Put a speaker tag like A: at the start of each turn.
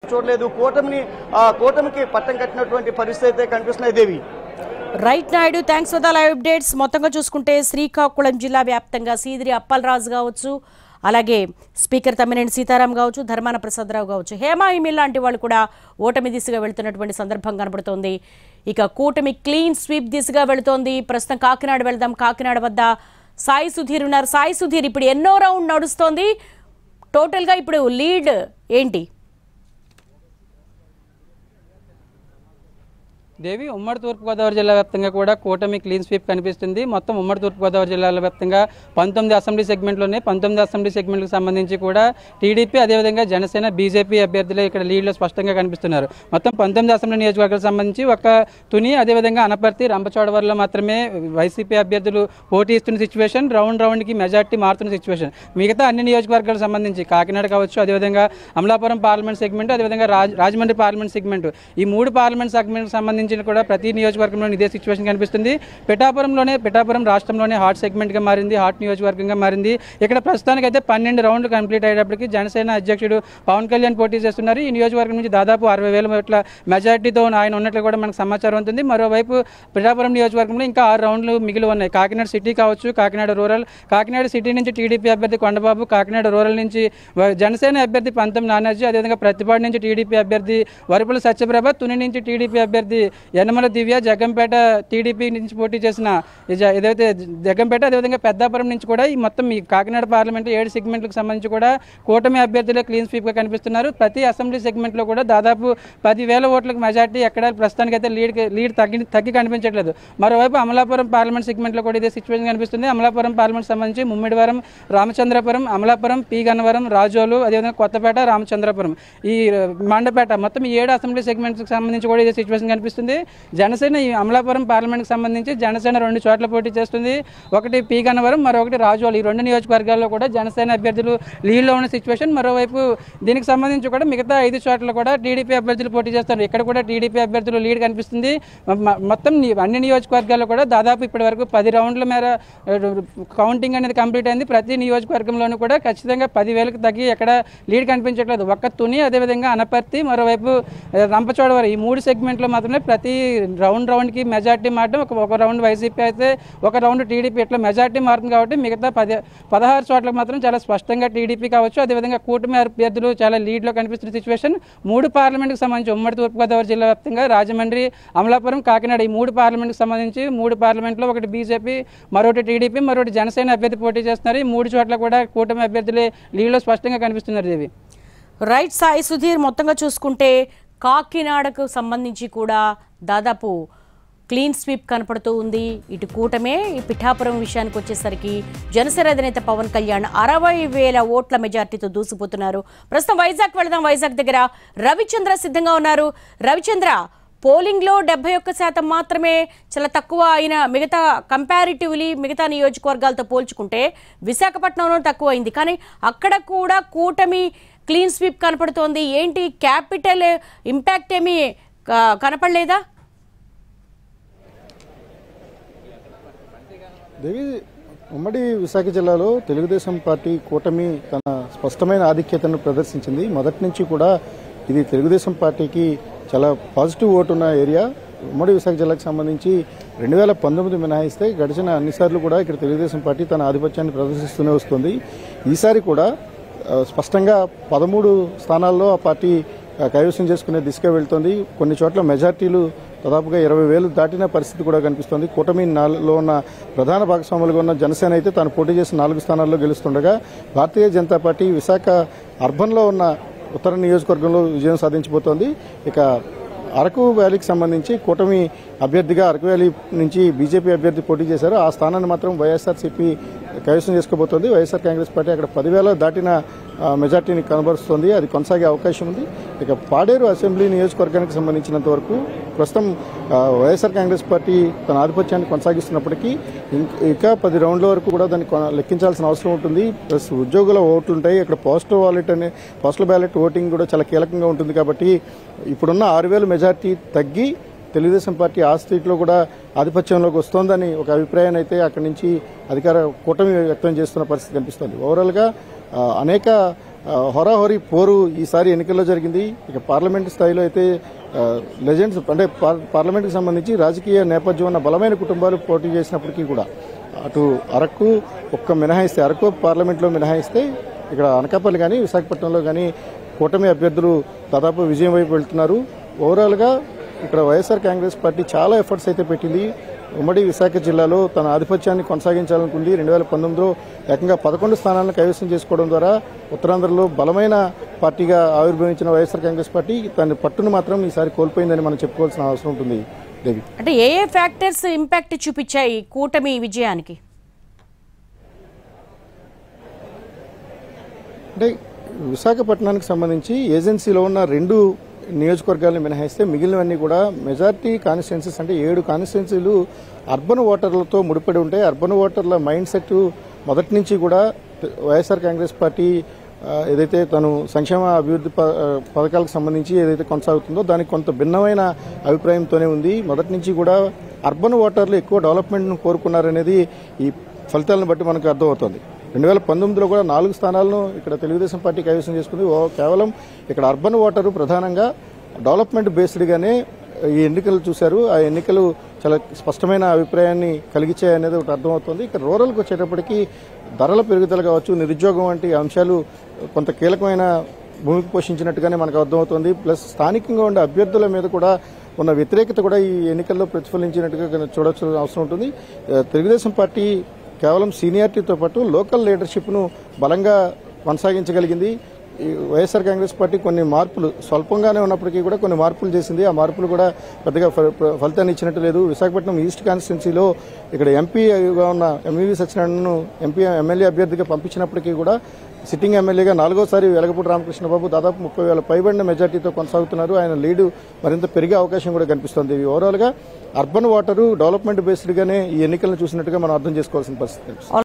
A: చూడలేదు కూటమిని ఆ, కూటమికి పట్టం కట్టినటువంటి పరిస్థితి అయితే కనిపిస్తున్నాయి Devi
B: right Naidu thanks for the live updates మొత్తంగా చూసుకుంటే శ్రీకాకుళం జిల్లా వ్యాప్తంగా సీదిరి అప్పలరాజు కావచ్చు అలాగే స్పీకర్ తమ్మినేని సీతారాం కావచ్చు ధర్మాన ప్రసాదరావు కావచ్చు హేమా ఇమిల్ లాంటి వాళ్ళు కూడా ఓటమి దిశగా వెళ్తున్నటువంటి సందర్భం కనబడుతోంది ఇక కూటమి క్లీన్ స్వీప్ దిశగా వెళుతోంది ప్రస్తుతం కాకినాడ వెళ్దాం కాకినాడ వద్ద సాయి సుధీర్ ఉన్నారు సాయి సుధీర్ ఇప్పుడు ఎన్నో రౌండ్ నడుస్తోంది టోటల్గా ఇప్పుడు లీడ్ ఏంటి
C: దేవి ఉమ్మడి తూర్పుగోదావరి జిల్లా వ్యాప్తంగా కూడా కూటమి క్లీన్ స్వీప్ కనిపిస్తుంది మొత్తం ఉమ్మడి తూర్పుగోదావరి జిల్లాల వ్యాప్తంగా పంతొమ్మిది అసెంబ్లీ సెగ్మెంట్లోనే పంతొమ్మిది అసెంబ్లీ సెగ్మెంట్లకు సంబంధించి కూడా టీడీపీ అదేవిధంగా జనసేన బీజేపీ అభ్యర్థులు ఇక్కడ లీడ్లో స్పష్టంగా కనిపిస్తున్నారు మొత్తం పంతొమ్మిది అసెంబ్లీ నియోజకవర్గాలకు సంబంధించి ఒక తుని అదేవిధంగా అనపర్తి రంపచోడవరంలో మాత్రమే వైసీపీ అభ్యర్థులు పోటీ ఇస్తున్న సిచ్యువేషన్ రౌండ్ రౌండ్కి మెజార్టీ మారుతున్న సిచ్యువేషన్ మిగతా అన్ని నియోజకవర్గాలకు సంబంధించి కాకినాడ కావచ్చు అదేవిధంగా అమలాపురం పార్లమెంట్ సెగ్మెంట్ అదేవిధంగా రాజ్ రాజమండ్రి పార్లమెంట్ సెగ్మెంట్ ఈ మూడు పార్లమెంట్ సెగ్మెంట్కి సంబంధించి కూడా ప్రతి నియోజకవర్గంలో ఇదే సిచ్యువేషన్ కనిపిస్తుంది పిఠాపురంలోనే పిఠాపురం రాష్ట్రంలోనే హాట్ సెగ్మెంట్గా మారింది హాట్ నియోజకవర్గంగా మారింది ఇక్కడ ప్రస్తుతానికి అయితే పన్నెండు రౌండ్లు కంప్లీట్ అయ్యేటప్పటికి జనసేన అధ్యక్షుడు పవన్ కళ్యాణ్ పోటీ చేస్తున్నారు ఈ నియోజకవర్గం నుంచి దాదాపు అరవై వేల ఓట్ల మెజార్టీతో ఆయన ఉన్నట్లు కూడా మనకు సమాచారం ఉంటుంది మరోవైపు పిఠాపురం నియోజకవర్గంలో ఇంకా ఆరు రౌండ్లు మిగిలి ఉన్నాయి కాకినాడ సిటీ కావచ్చు కాకినాడ రూరల్ కాకినాడ సిటీ నుంచి టీడీపీ అభ్యర్థి కొండబాబు కాకినాడ రూరల్ నుంచి వ- జనసేన అభ్యర్థి పంతం నానాజీ అదేవిధంగా ప్రతిపాడు నుంచి టీడీపీ అభ్యర్థి వరపుల సత్యప్రభ తుని నుంచి టీడీపీ అభ్యర్థి యనమల దివ్య జగంపేట టీడీపీ నుంచి పోటీ చేసిన ఈ జ- ఏదైతే జగంపేట అదేవిధంగా పెద్దాపురం నుంచి కూడా ఈ మొత్తం ఈ కాకినాడ పార్లమెంట్ ఏడు సెగ్మెంట్లకు సంబంధించి కూడా కూటమి అభ్యర్థులే క్లీన్ స్వీప్గా కనిపిస్తున్నారు ప్రతి అసెంబ్లీ సెగ్మెంట్లో కూడా దాదాపు పదివేల ఓట్లకు మెజార్టీ ఎక్కడ ప్రస్తుతానికి అయితే లీడ్ లీడ్ తగ్గి తగ్గి కనిపించట్లేదు మరోవైపు అమలాపురం పార్లమెంట్ సెగ్మెంట్లో కూడా ఇదే సిచ్యువేషన్ కనిపిస్తుంది అమలాపురం పార్లమెంట్ సంబంధించి ముమ్మిడివరం రామచంద్రపురం అమలాపురం పి గన్నవరం రాజోలు అదేవిధంగా కొత్తపేట రామచంద్రపురం ఈ మండపేట మొత్తం ఈ ఏడు అసెంబ్లీ సెగ్మెంట్కి సంబంధించి కూడా ఇదే సిచ్యువేషన్ కనిపిస్తుంది జనసేన ఈ అమలాపురం పార్లమెంట్కి సంబంధించి జనసేన రెండు చోట్ల పోటీ చేస్తుంది ఒకటి పి గన్నవరం మరొకటి రాజోలు ఈ రెండు నియోజకవర్గాల్లో కూడా జనసేన అభ్యర్థులు లీడ్లో ఉన్న సిచ్యువేషన్ మరోవైపు దీనికి సంబంధించి కూడా మిగతా ఐదు చోట్ల కూడా టీడీపీ అభ్యర్థులు పోటీ చేస్తారు ఇక్కడ కూడా టీడీపీ అభ్యర్థులు లీడ్ కనిపిస్తుంది మ- మ- మొత్తం ని- అన్ని నియోజకవర్గాల్లో కూడా దాదాపు ఇప్పటి వరకు పది రౌండ్ల మేర ఆ, కౌంటింగ్ అనేది కంప్లీట్ అయింది ప్రతి నియోజకవర్గంలోనూ కూడా ఖచ్చితంగా పదివేలకు తగ్గి ఎక్కడ లీడ్ కనిపించట్లేదు ఒక్క తుని అదేవిధంగా అనపర్తి మరోవైపు ఆ, రంపచోడవరం ఈ మూడు సెగ్మెంట్లో మాత్రమే ప్రతి రౌండ్ రౌండ్కి మెజార్టీ మారడం ఒక ఒక రౌండ్ వైసీపీ అయితే ఒక రౌండ్ టీడీపీ ఇట్లా మెజార్టీ మారుతుంది కాబట్టి మిగతా పది పదహారు చోట్లకు మాత్రం చాలా స్పష్టంగా టీడీపీ కావచ్చు అదేవిధంగా కూటమి అభ్యర్థులు చాలా లీడ్లో కనిపిస్తున్న సిచ్యువేషన్ మూడు పార్లమెంట్కి సంబంధించి ఉమ్మడి తూర్పుగోదావరి జిల్లా వ్యాప్తంగా రాజమండ్రి అమలాపురం కాకినాడ ఈ మూడు పార్లమెంట్కి సంబంధించి మూడు పార్లమెంట్లో ఒకటి బీజేపీ మరొకటి టీడీపీ మరొకటి జనసేన అభ్యర్థి పోటీ చేస్తున్నారు ఈ మూడు చోట్ల కూడా కూటమి అభ్యర్థులే లీడ్లో స్పష్టంగా కనిపిస్తున్నారు దేవి
B: రైట్ సాయి సుధీర్ మొత్తంగా చూసుకుంటే కాకినాడకు సంబంధించి కూడా దాదాపు క్లీన్ స్వీప్ కనపడుతూ ఉంది ఇటు కూటమే ఈ పిఠాపురం విషయానికి వచ్చేసరికి జనసేన అధినేత పవన్ కళ్యాణ్ అరవై వేల ఓట్ల మెజార్టీతో దూసుకుపోతున్నారు ప్రస్తుతం వైజాగ్ వెళదాం వైజాగ్ దగ్గర రవిచంద్ర సిద్ధంగా ఉన్నారు రవిచంద్ర పోలింగ్లో డెబ్బై ఒక్క శాతం మాత్రమే చాలా తక్కువ అయిన మిగతా కంపారిటివ్లీ మిగతా నియోజకవర్గాలతో పోల్చుకుంటే విశాఖపట్నంలో తక్కువ అయింది కానీ అక్కడ కూడా కూటమి క్లీన్ స్వీప్ కనపడుతోంది ఏంటి క్యాపిటల్ ఇంపాక్ట్ ఏమీ క- కనపడలేదా
D: దేవి ఉమ్మడి విశాఖ జిల్లాలో తెలుగుదేశం పార్టీ కూటమి తన స్పష్టమైన ఆధిక్యతను ప్రదర్శించింది మొదటి నుంచి కూడా ఇది తెలుగుదేశం పార్టీకి చాలా పాజిటివ్ ఓటు ఉన్న ఏరియా ఉమ్మడి విశాఖ జిల్లాకు సంబంధించి రెండు వేల పంతొమ్మిది మినహాయిస్తే గడిచిన అన్నిసార్లు కూడా ఇక్కడ తెలుగుదేశం పార్టీ తన ఆధిపత్యాన్ని ప్రదర్శిస్తూనే వస్తుంది ఈసారి కూడా ఆ, స్పష్టంగా పదమూడు స్థానాల్లో ఆ పార్టీ ఆ, కైవసం చేసుకునే దిశగా వెళ్తోంది కొన్ని చోట్ల మెజార్టీలు దాదాపుగా ఇరవై వేలు దాటిన పరిస్థితి కూడా కనిపిస్తోంది కూటమి నాలుగులో ఉన్న ప్రధాన భాగస్వాములుగా ఉన్న జనసేన అయితే తాను పోటీ చేసిన నాలుగు స్థానాల్లో గెలుస్తుండగా భారతీయ జనతా పార్టీ విశాఖ అర్బన్లో ఉన్న ఉత్తర నియోజకవర్గంలో విజయం సాధించబోతోంది ఇక అరకు వ్యాలీకి సంబంధించి కూటమి అభ్యర్థిగా అరకు వ్యాలీ నుంచి బీజేపీ అభ్యర్థి పోటీ చేశారు ఆ స్థానాన్ని మాత్రం వైఎస్ఆర్సీపీ కైవసం చేసుకోబోతోంది వైఎస్ఆర్ కాంగ్రెస్ పార్టీ అక్కడ పదివేల దాటిన ఆ, మెజార్టీని కనబరుస్తోంది అది కొనసాగే అవకాశం ఉంది ఇక పాడేరు అసెంబ్లీ నియోజకవర్గానికి సంబంధించినంత వరకు ప్రస్తుతం ఆ, వైఎస్ఆర్ కాంగ్రెస్ పార్టీ తన ఆధిపత్యాన్ని కొనసాగిస్తున్నప్పటికీ ఇంక- ఇంకా పది రౌండ్ల వరకు కూడా దాన్ని కొన- లెక్కించాల్సిన అవసరం ఉంటుంది ప్లస్ ఉద్యోగుల ఓట్లు ఉంటాయి ఇక్కడ పోస్టల్ వాలెట్ అనే పోస్టల్ బ్యాలెట్ ఓటింగ్ కూడా చాలా కీలకంగా ఉంటుంది కాబట్టి ఇప్పుడున్న ఆరు వేల మెజార్టీ తగ్గి తెలుగుదేశం పార్టీ ఆ స్ట్రీట్లో కూడా ఆధిపత్యంలోకి వస్తోందని ఒక అభిప్రాయాన్ని అయితే అక్కడి నుంచి అధికార కూటమి వ్యక్తం చేస్తున్న పరిస్థితి కనిపిస్తోంది ఓవరాల్గా ఆ, అనేక ఆ, హోరాహోరీ పోరు ఈసారి ఎన్నికల్లో జరిగింది ఇక పార్లమెంట్ స్థాయిలో అయితే ఆ, లెజెండ్స్ అంటే పార్- పార్లమెంట్కి సంబంధించి రాజకీయ నేపథ్యం ఉన్న బలమైన కుటుంబాలు పోటీ చేసినప్పటికీ కూడా అటు అరకు ఒక్క మినహాయిస్తే అరకు పార్లమెంట్లో మినహాయిస్తే ఇక్కడ అనకాపల్లి కానీ విశాఖపట్నంలో కానీ కూటమి అభ్యర్థులు దాదాపు విజయం వైపు వెళ్తున్నారు ఓవరాల్గా ఇక్కడ వైఎస్ఆర్ కాంగ్రెస్ పార్టీ చాలా ఎఫర్ట్స్ అయితే పెట్టింది ఉమ్మడి విశాఖ జిల్లాలో తన ఆధిపత్యాన్ని కొనసాగించాలనుకుంది రెండు వేల పంతొమ్మిదిలో ఏకంగా పదకొండు స్థానాలను కైవసం చేసుకోవడం ద్వారా ఉత్తరాంధ్రలో బలమైన పార్టీగా ఆవిర్భవించిన వైఎస్ఆర్ కాంగ్రెస్ పార్టీ తన పట్టును మాత్రం ఈసారి కోల్పోయిందని మనం చెప్పుకోవాల్సిన అవసరం ఉంటుంది దేవి
B: అంటే ఏ ఏ ఫ్యాక్టర్స్ ఇంపాక్ట్ చూపించాయి కూటమి విజయానికి
D: అంటే విశాఖపట్నానికి సంబంధించి ఏజెన్సీలో ఉన్న రెండు నియోజకవర్గాలను మినహాయిస్తే మిగిలినవన్నీ కూడా మెజార్టీ కాన్స్టిట్యున్సీస్ అంటే ఏడు కాన్స్టిట్యున్సీలు అర్బన్ ఓటర్లతో ముడిపడి ఉంటాయి అర్బన్ ఓటర్ల మైండ్ సెట్ మొదటి నుంచి కూడా వైఎస్ఆర్ కాంగ్రెస్ పార్టీ ఆ, ఏదైతే తను సంక్షేమ అభివృద్ధి ప- ఆ, పథకాలకు సంబంధించి ఏదైతే కొనసాగుతుందో దానికి కొంత భిన్నమైన అభిప్రాయంతోనే ఉంది మొదటి నుంచి కూడా అర్బన్ ఓటర్లు ఎక్కువ డెవలప్మెంట్ను కోరుకున్నారనేది ఈ ఫలితాలను బట్టి మనకు అర్థమవుతోంది రెండు వేల పంతొమ్మిదిలో కూడా నాలుగు స్థానాలను ఇక్కడ తెలుగుదేశం పార్టీ కైవసం చేసుకుంది ఓ కేవలం ఇక్కడ అర్బన్ ఓటరు ప్రధానంగా డెవలప్మెంట్ బేస్డ్గానే ఈ ఎన్నికలు చూశారు ఆ ఎన్నికలు చాలా స్పష్టమైన అభిప్రాయాన్ని కలిగించాయనేది ఒకటి అర్థమవుతుంది ఇక రూరల్కి వచ్చేటప్పటికి ధరల పెరుగుదల కావచ్చు నిరుద్యోగం వంటి అంశాలు కొంత కీలకమైన భూమికి పోషించినట్టుగానే మనకు అర్థమవుతుంది ప్లస్ స్థానికంగా ఉండే అభ్యర్థుల మీద కూడా ఉన్న వ్యతిరేకత కూడా ఈ ఎన్నికల్లో ప్రతిఫలించినట్టుగా చూడాల్సిన అవసరం ఉంటుంది ఆ, తెలుగుదేశం పార్టీ కేవలం సీనియారిటీతో పాటు లోకల్ లీడర్షిప్ను బలంగా కొనసాగించగలిగింది ఈ వైఎస్ఆర్ కాంగ్రెస్ పార్టీ కొన్ని మార్పులు స్వల్పంగానే ఉన్నప్పటికీ కూడా కొన్ని మార్పులు చేసింది ఆ మార్పులు కూడా పెద్దగా ఫ- ఫ- ఫలితాన్ని ఇచ్చినట్టు లేదు విశాఖపట్నం ఈస్ట్ కాన్స్టిట్యున్సీలో ఇక్కడ ఎంపీగా ఉన్న ఎంఈవి సత్యనారాయణను ఎంపీ ఎమ్మెల్యే అభ్యర్థిగా పంపించినప్పటికీ కూడా సిట్టింగ్ ఎమ్మెల్యేగా నాలుగోసారి వెలగపూడి రామకృష్ణబాబు దాదాపు ముప్పై వేల పైబడిన మెజార్టీతో కొనసాగుతున్నారు ఆయన లీడు మరింత పెరిగే అవకాశం కూడా కనిపిస్తోంది ఓవరాల్గా అర్బన్ వాటరు డెవలప్మెంట్ బేస్డ్గానే ఈ ఎన్నికలను చూసినట్టుగా మనం అర్థం చేసుకోవాల్సిన పరిస్థితి